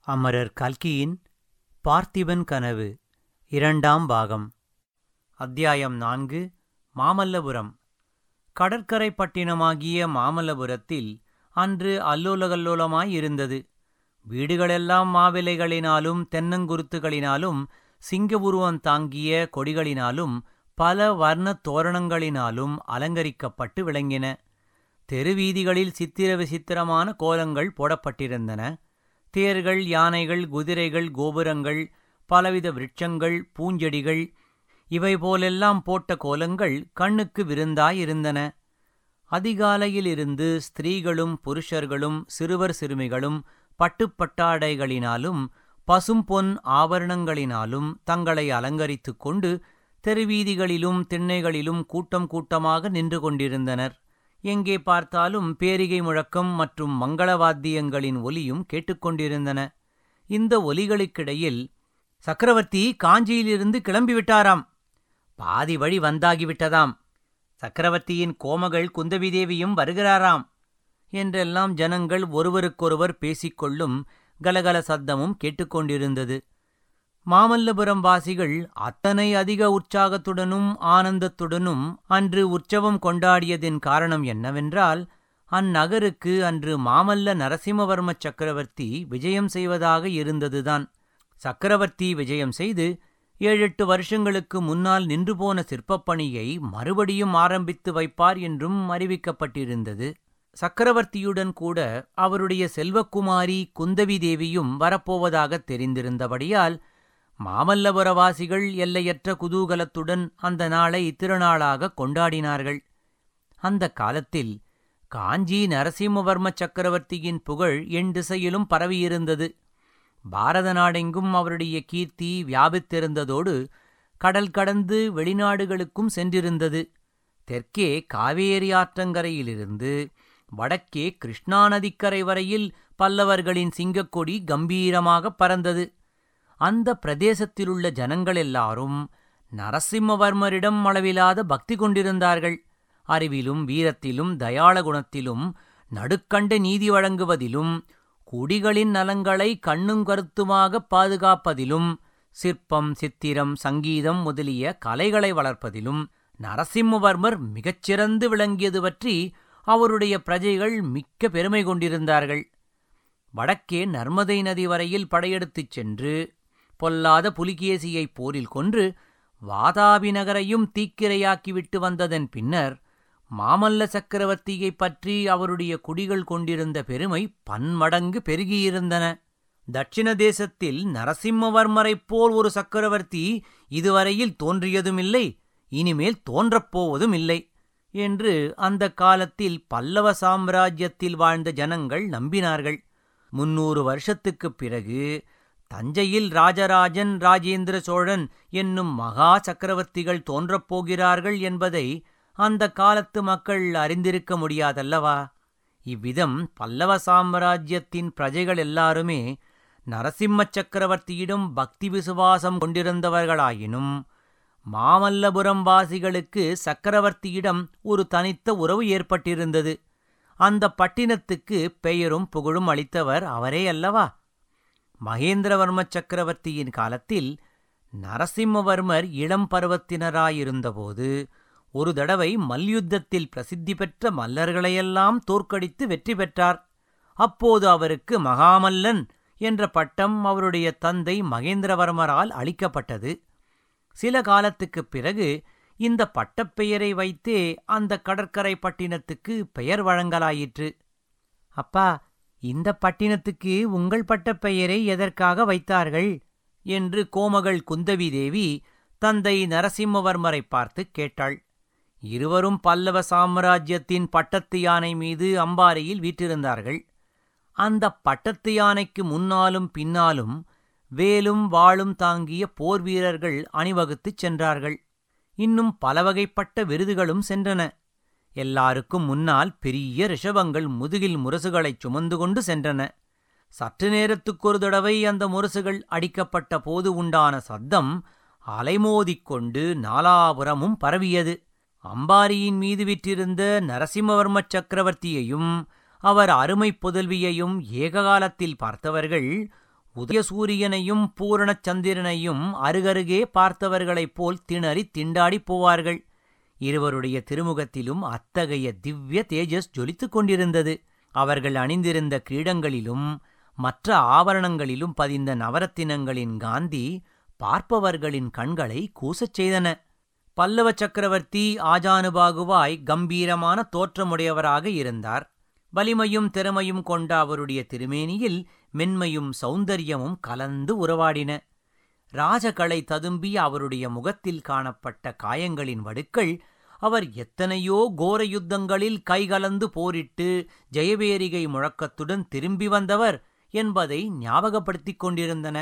அமரர் கல்கியின் பார்த்திபன் கனவு இரண்டாம் பாகம் அத்தியாயம் நான்கு மாமல்லபுரம் கடற்கரை பட்டினமாகிய மாமல்லபுரத்தில் அன்று அல்லோலகல்லோலமாயிருந்தது வீடுகளெல்லாம் மாவிலைகளினாலும் தென்னங்குருத்துகளினாலும் சிங்க உருவம் தாங்கிய கொடிகளினாலும் பல வர்ணத் தோரணங்களினாலும் அலங்கரிக்கப்பட்டு விளங்கின தெருவீதிகளில் சித்திர விசித்திரமான கோலங்கள் போடப்பட்டிருந்தன தேர்கள் யானைகள் குதிரைகள் கோபுரங்கள் பலவித விருட்சங்கள் பூஞ்செடிகள் இவை போலெல்லாம் போட்ட கோலங்கள் கண்ணுக்கு விருந்தாயிருந்தன அதிகாலையிலிருந்து ஸ்திரீகளும் புருஷர்களும் சிறுவர் சிறுமிகளும் பட்டுப்பட்டாடைகளினாலும் பசும்பொன் ஆபரணங்களினாலும் தங்களை அலங்கரித்துக் கொண்டு தெருவீதிகளிலும் திண்ணைகளிலும் கூட்டம் கூட்டமாக நின்று கொண்டிருந்தனர் எங்கே பார்த்தாலும் பேரிகை முழக்கம் மற்றும் மங்களவாத்தியங்களின் ஒலியும் கேட்டுக்கொண்டிருந்தன இந்த ஒலிகளுக்கிடையில் சக்கரவர்த்தி காஞ்சியிலிருந்து கிளம்பிவிட்டாராம் பாதி வழி வந்தாகிவிட்டதாம் சக்கரவர்த்தியின் கோமகள் குந்தவி தேவியும் வருகிறாராம் என்றெல்லாம் ஜனங்கள் ஒருவருக்கொருவர் பேசிக்கொள்ளும் கலகல சத்தமும் கேட்டுக்கொண்டிருந்தது மாமல்லபுரம் வாசிகள் அத்தனை அதிக உற்சாகத்துடனும் ஆனந்தத்துடனும் அன்று உற்சவம் கொண்டாடியதின் காரணம் என்னவென்றால் அந்நகருக்கு அன்று மாமல்ல நரசிம்மவர்ம சக்கரவர்த்தி விஜயம் செய்வதாக இருந்ததுதான் சக்கரவர்த்தி விஜயம் செய்து ஏழெட்டு வருஷங்களுக்கு முன்னால் நின்று போன சிற்பப்பணியை மறுபடியும் ஆரம்பித்து வைப்பார் என்றும் அறிவிக்கப்பட்டிருந்தது சக்கரவர்த்தியுடன் கூட அவருடைய செல்வக்குமாரி குந்தவி தேவியும் வரப்போவதாகத் தெரிந்திருந்தபடியால் மாமல்லபுரவாசிகள் எல்லையற்ற குதூகலத்துடன் அந்த நாளை திருநாளாக கொண்டாடினார்கள் அந்த காலத்தில் காஞ்சி நரசிம்மவர்ம சக்கரவர்த்தியின் புகழ் எண் திசையிலும் பரவியிருந்தது பாரத நாடெங்கும் அவருடைய கீர்த்தி வியாபித்திருந்ததோடு கடல் கடந்து வெளிநாடுகளுக்கும் சென்றிருந்தது தெற்கே காவேரி ஆற்றங்கரையிலிருந்து வடக்கே கிருஷ்ணா நதிக்கரை வரையில் பல்லவர்களின் சிங்கக்கொடி கம்பீரமாக பறந்தது அந்த பிரதேசத்திலுள்ள ஜனங்கள் எல்லாரும் நரசிம்மவர்மரிடம் அளவிலாத பக்தி கொண்டிருந்தார்கள் அறிவிலும் வீரத்திலும் தயாள குணத்திலும் நடுக்கண்ட நீதி வழங்குவதிலும் குடிகளின் நலங்களை கண்ணும் கருத்துமாக பாதுகாப்பதிலும் சிற்பம் சித்திரம் சங்கீதம் முதலிய கலைகளை வளர்ப்பதிலும் நரசிம்மவர்மர் மிகச்சிறந்து விளங்கியது பற்றி அவருடைய பிரஜைகள் மிக்க பெருமை கொண்டிருந்தார்கள் வடக்கே நர்மதை நதி வரையில் படையெடுத்துச் சென்று பொல்லாத புலிகேசியை போரில் கொன்று வாதாபி நகரையும் தீக்கிரையாக்கிவிட்டு வந்ததன் பின்னர் மாமல்ல சக்கரவர்த்தியைப் பற்றி அவருடைய குடிகள் கொண்டிருந்த பெருமை பன்மடங்கு பெருகியிருந்தன தட்சிண தேசத்தில் நரசிம்மவர்மரைப் போல் ஒரு சக்கரவர்த்தி இதுவரையில் தோன்றியதுமில்லை இனிமேல் தோன்றப்போவதும் இல்லை என்று அந்த காலத்தில் பல்லவ சாம்ராஜ்யத்தில் வாழ்ந்த ஜனங்கள் நம்பினார்கள் முன்னூறு வருஷத்துக்குப் பிறகு தஞ்சையில் ராஜராஜன் ராஜேந்திர சோழன் என்னும் மகா சக்கரவர்த்திகள் தோன்றப் என்பதை அந்த காலத்து மக்கள் அறிந்திருக்க முடியாதல்லவா இவ்விதம் பல்லவ சாம்ராஜ்யத்தின் பிரஜைகள் எல்லாருமே நரசிம்ம சக்கரவர்த்தியிடம் பக்தி விசுவாசம் கொண்டிருந்தவர்களாயினும் மாமல்லபுரம் வாசிகளுக்கு சக்கரவர்த்தியிடம் ஒரு தனித்த உறவு ஏற்பட்டிருந்தது அந்த பட்டினத்துக்கு பெயரும் புகழும் அளித்தவர் அவரே அல்லவா மகேந்திரவர்ம சக்கரவர்த்தியின் காலத்தில் நரசிம்மவர்மர் இளம் பருவத்தினராயிருந்தபோது ஒரு தடவை மல்யுத்தத்தில் பிரசித்தி பெற்ற மல்லர்களையெல்லாம் தோற்கடித்து வெற்றி பெற்றார் அப்போது அவருக்கு மகாமல்லன் என்ற பட்டம் அவருடைய தந்தை மகேந்திரவர்மரால் அளிக்கப்பட்டது சில காலத்துக்குப் பிறகு இந்த பட்டப்பெயரை வைத்தே அந்த கடற்கரை பட்டினத்துக்கு பெயர் வழங்கலாயிற்று அப்பா இந்த பட்டினத்துக்கு உங்கள் பட்டப்பெயரை எதற்காக வைத்தார்கள் என்று கோமகள் குந்தவி தேவி தந்தை நரசிம்மவர்மரை பார்த்து கேட்டாள் இருவரும் பல்லவ சாம்ராஜ்யத்தின் பட்டத்து யானை மீது அம்பாரியில் வீற்றிருந்தார்கள் அந்த பட்டத்து யானைக்கு முன்னாலும் பின்னாலும் வேலும் வாளும் தாங்கிய போர் வீரர்கள் அணிவகுத்துச் சென்றார்கள் இன்னும் பலவகைப்பட்ட விருதுகளும் சென்றன எல்லாருக்கும் முன்னால் பெரிய ரிஷபங்கள் முதுகில் முரசுகளைச் சுமந்து கொண்டு சென்றன சற்று நேரத்துக்கொரு தடவை அந்த முரசுகள் அடிக்கப்பட்ட போது உண்டான சத்தம் அலைமோதிக்கொண்டு நாலாபுரமும் பரவியது அம்பாரியின் மீது விற்றிருந்த நரசிம்மவர்ம சக்கரவர்த்தியையும் அவர் அருமைப் புதல்வியையும் ஏககாலத்தில் பார்த்தவர்கள் உதயசூரியனையும் பூரணச் சந்திரனையும் அருகருகே பார்த்தவர்களைப் போல் திணறி திண்டாடிப் போவார்கள் இருவருடைய திருமுகத்திலும் அத்தகைய திவ்ய தேஜஸ் ஜொலித்துக் கொண்டிருந்தது அவர்கள் அணிந்திருந்த கிரீடங்களிலும் மற்ற ஆபரணங்களிலும் பதிந்த நவரத்தினங்களின் காந்தி பார்ப்பவர்களின் கண்களை கூசச் செய்தன பல்லவ சக்கரவர்த்தி ஆஜானுபாகுவாய் கம்பீரமான தோற்றமுடையவராக இருந்தார் வலிமையும் திறமையும் கொண்ட அவருடைய திருமேனியில் மென்மையும் சௌந்தரியமும் கலந்து உறவாடின ராஜகலை ததும்பிய அவருடைய முகத்தில் காணப்பட்ட காயங்களின் வடுக்கள் அவர் எத்தனையோ கோர யுத்தங்களில் கைகலந்து போரிட்டு ஜெயபேரிகை முழக்கத்துடன் திரும்பி வந்தவர் என்பதை ஞாபகப்படுத்திக் கொண்டிருந்தன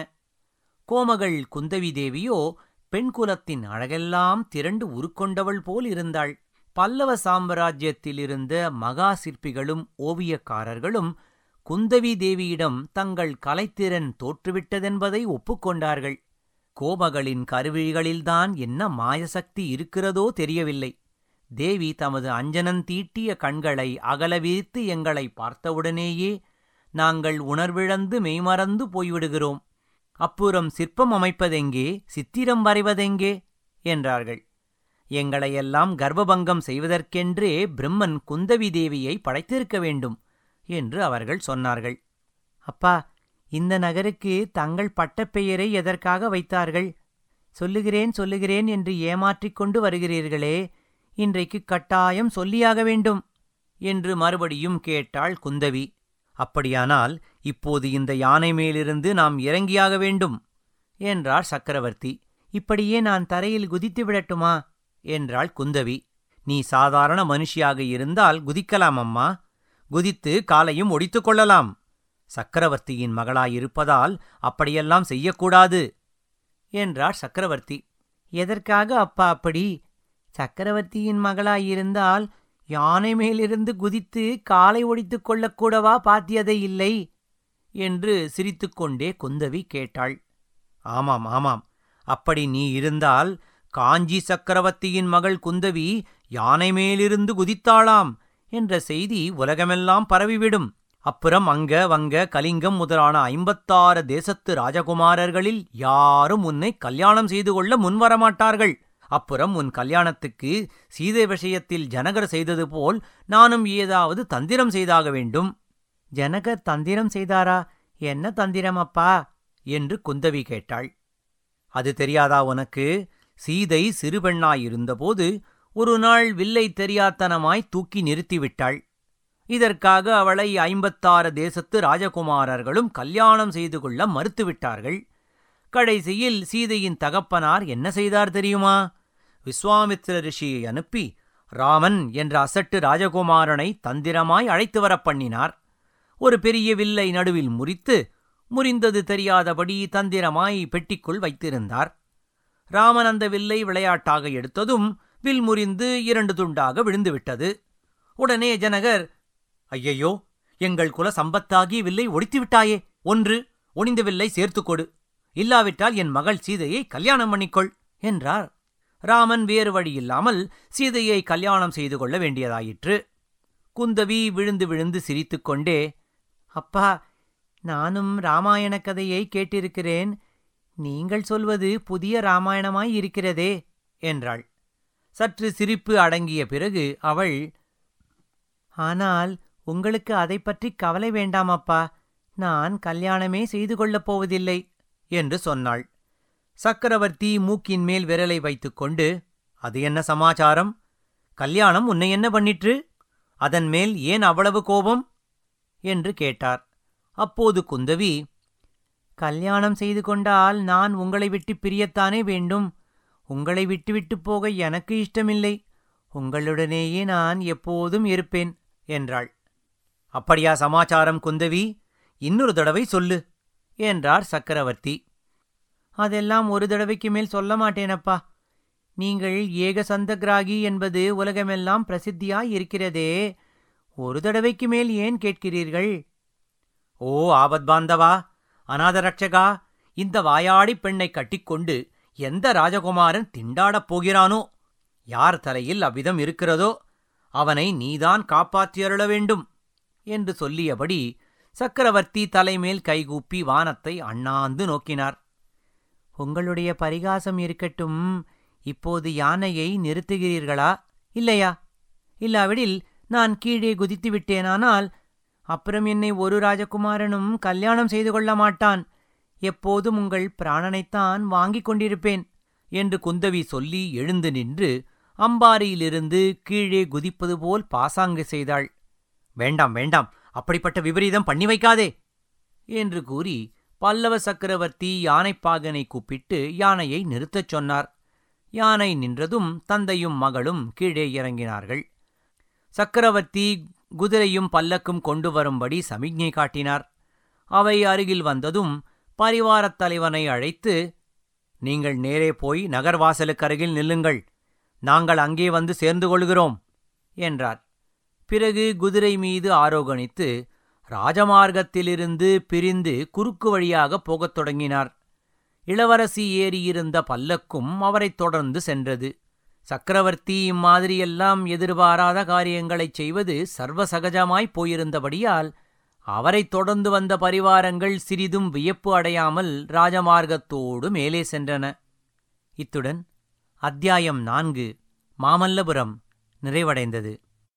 கோமகள் குந்தவி தேவியோ பெண்குலத்தின் அழகெல்லாம் திரண்டு உருக்கொண்டவள் போல் இருந்தாள் பல்லவ சாம்ராஜ்யத்தில் இருந்த மகா சிற்பிகளும் ஓவியக்காரர்களும் குந்தவி தேவியிடம் தங்கள் கலைத்திறன் தோற்றுவிட்டதென்பதை ஒப்புக்கொண்டார்கள் கோமகளின் கருவிழிகளில்தான் என்ன மாயசக்தி இருக்கிறதோ தெரியவில்லை தேவி தமது அஞ்சனந்தீட்டிய கண்களை அகலவிரித்து எங்களை பார்த்தவுடனேயே நாங்கள் உணர்விழந்து மெய்மறந்து போய்விடுகிறோம் அப்புறம் சிற்பம் அமைப்பதெங்கே சித்திரம் வரைவதெங்கே என்றார்கள் எங்களையெல்லாம் கர்ப்பபங்கம் செய்வதற்கென்றே பிரம்மன் குந்தவி தேவியை படைத்திருக்க வேண்டும் என்று அவர்கள் சொன்னார்கள் அப்பா இந்த நகருக்கு தங்கள் பட்டப்பெயரை எதற்காக வைத்தார்கள் சொல்லுகிறேன் சொல்லுகிறேன் என்று ஏமாற்றிக் கொண்டு வருகிறீர்களே இன்றைக்கு கட்டாயம் சொல்லியாக வேண்டும் என்று மறுபடியும் கேட்டாள் குந்தவி அப்படியானால் இப்போது இந்த யானை மேலிருந்து நாம் இறங்கியாக வேண்டும் என்றார் சக்கரவர்த்தி இப்படியே நான் தரையில் குதித்து விடட்டுமா என்றாள் குந்தவி நீ சாதாரண மனுஷியாக இருந்தால் குதிக்கலாம் அம்மா குதித்து காலையும் ஒடித்துக் கொள்ளலாம் சக்கரவர்த்தியின் மகளாயிருப்பதால் அப்படியெல்லாம் செய்யக்கூடாது என்றார் சக்கரவர்த்தி எதற்காக அப்பா அப்படி சக்கரவர்த்தியின் மகளாயிருந்தால் யானை மேலிருந்து குதித்து காலை ஒடித்துக் கொள்ளக்கூடவா பாத்தியதை இல்லை என்று சிரித்துக்கொண்டே குந்தவி கேட்டாள் ஆமாம் ஆமாம் அப்படி நீ இருந்தால் காஞ்சி சக்கரவர்த்தியின் மகள் குந்தவி யானை மேலிருந்து குதித்தாளாம் என்ற செய்தி உலகமெல்லாம் பரவிவிடும் அப்புறம் அங்க வங்க கலிங்கம் முதலான ஐம்பத்தாறு தேசத்து ராஜகுமாரர்களில் யாரும் உன்னை கல்யாணம் செய்து கொள்ள முன்வரமாட்டார்கள் அப்புறம் உன் கல்யாணத்துக்கு சீதை விஷயத்தில் ஜனகர் செய்தது போல் நானும் ஏதாவது தந்திரம் செய்தாக வேண்டும் ஜனகர் தந்திரம் செய்தாரா என்ன தந்திரம் அப்பா என்று குந்தவி கேட்டாள் அது தெரியாதா உனக்கு சீதை சிறுபெண்ணாயிருந்தபோது ஒரு நாள் வில்லை தெரியாத்தனமாய் தூக்கி நிறுத்திவிட்டாள் இதற்காக அவளை ஐம்பத்தாறு தேசத்து ராஜகுமாரர்களும் கல்யாணம் செய்து கொள்ள மறுத்துவிட்டார்கள் கடைசியில் சீதையின் தகப்பனார் என்ன செய்தார் தெரியுமா விஸ்வாமித்ர ரிஷியை அனுப்பி ராமன் என்ற அசட்டு ராஜகுமாரனை தந்திரமாய் அழைத்து வரப் பண்ணினார் ஒரு பெரிய வில்லை நடுவில் முறித்து முறிந்தது தெரியாதபடி தந்திரமாய் பெட்டிக்குள் வைத்திருந்தார் ராமன் அந்த வில்லை விளையாட்டாக எடுத்ததும் வில் முறிந்து இரண்டு துண்டாக விழுந்துவிட்டது உடனே ஜனகர் ஐயையோ எங்கள் குல சம்பத்தாகி வில்லை ஒடித்து விட்டாயே ஒன்று ஒணிந்த வில்லை சேர்த்துக் கொடு இல்லாவிட்டால் என் மகள் சீதையை கல்யாணம் பண்ணிக்கொள் என்றார் ராமன் வேறு வழியில்லாமல் சீதையை கல்யாணம் செய்து கொள்ள வேண்டியதாயிற்று குந்தவி விழுந்து விழுந்து சிரித்துக்கொண்டே அப்பா நானும் ராமாயண கதையை கேட்டிருக்கிறேன் நீங்கள் சொல்வது புதிய ராமாயணமாய் இருக்கிறதே என்றாள் சற்று சிரிப்பு அடங்கிய பிறகு அவள் ஆனால் உங்களுக்கு அதை பற்றி கவலை வேண்டாம் அப்பா நான் கல்யாணமே செய்து கொள்ளப் போவதில்லை என்று சொன்னாள் சக்கரவர்த்தி மூக்கின் மேல் விரலை வைத்துக்கொண்டு அது என்ன சமாச்சாரம் கல்யாணம் உன்னை என்ன பண்ணிற்று அதன் மேல் ஏன் அவ்வளவு கோபம் என்று கேட்டார் அப்போது குந்தவி கல்யாணம் செய்து கொண்டால் நான் உங்களை விட்டு பிரியத்தானே வேண்டும் உங்களை விட்டுவிட்டு போக எனக்கு இஷ்டமில்லை உங்களுடனேயே நான் எப்போதும் இருப்பேன் என்றாள் அப்படியா சமாச்சாரம் குந்தவி இன்னொரு தடவை சொல்லு என்றார் சக்கரவர்த்தி அதெல்லாம் ஒரு தடவைக்கு மேல் சொல்ல மாட்டேனப்பா நீங்கள் ஏக சந்தகிராகி என்பது உலகமெல்லாம் பிரசித்தியாய் இருக்கிறதே ஒரு தடவைக்கு மேல் ஏன் கேட்கிறீர்கள் ஓ ஆபத் பாந்தவா அநாத ரட்சகா இந்த வாயாடி பெண்ணை கட்டிக்கொண்டு எந்த ராஜகுமாரன் திண்டாடப் போகிறானோ யார் தலையில் அவ்விதம் இருக்கிறதோ அவனை நீதான் காப்பாற்றியருள வேண்டும் என்று சொல்லியபடி சக்கரவர்த்தி தலைமேல் கைகூப்பி வானத்தை அண்ணாந்து நோக்கினார் உங்களுடைய பரிகாசம் இருக்கட்டும் இப்போது யானையை நிறுத்துகிறீர்களா இல்லையா இல்லாவிடில் நான் கீழே குதித்து விட்டேனானால் அப்புறம் என்னை ஒரு ராஜகுமாரனும் கல்யாணம் செய்து கொள்ள மாட்டான் எப்போதும் உங்கள் பிராணனைத்தான் வாங்கிக் கொண்டிருப்பேன் என்று குந்தவி சொல்லி எழுந்து நின்று அம்பாரியிலிருந்து கீழே குதிப்பது போல் பாசாங்கு செய்தாள் வேண்டாம் வேண்டாம் அப்படிப்பட்ட விபரீதம் பண்ணி வைக்காதே என்று கூறி பல்லவ சக்கரவர்த்தி யானைப்பாகனை கூப்பிட்டு யானையை நிறுத்தச் சொன்னார் யானை நின்றதும் தந்தையும் மகளும் கீழே இறங்கினார்கள் சக்கரவர்த்தி குதிரையும் பல்லக்கும் கொண்டு வரும்படி சமிக்ஞை காட்டினார் அவை அருகில் வந்ததும் பரிவாரத் தலைவனை அழைத்து நீங்கள் நேரே போய் நகர்வாசலுக்கருகில் நில்லுங்கள் நாங்கள் அங்கே வந்து சேர்ந்து கொள்கிறோம் என்றார் பிறகு குதிரை மீது ஆரோகணித்து ராஜமார்க்கத்திலிருந்து பிரிந்து குறுக்கு வழியாகப் போகத் தொடங்கினார் இளவரசி ஏறியிருந்த பல்லக்கும் அவரைத் தொடர்ந்து சென்றது சக்கரவர்த்தி இம்மாதிரியெல்லாம் எதிர்பாராத காரியங்களைச் செய்வது சர்வசகஜமாய்ப் போயிருந்தபடியால் அவரைத் தொடர்ந்து வந்த பரிவாரங்கள் சிறிதும் வியப்பு அடையாமல் ராஜமார்க்கத்தோடு மேலே சென்றன இத்துடன் அத்தியாயம் நான்கு மாமல்லபுரம் நிறைவடைந்தது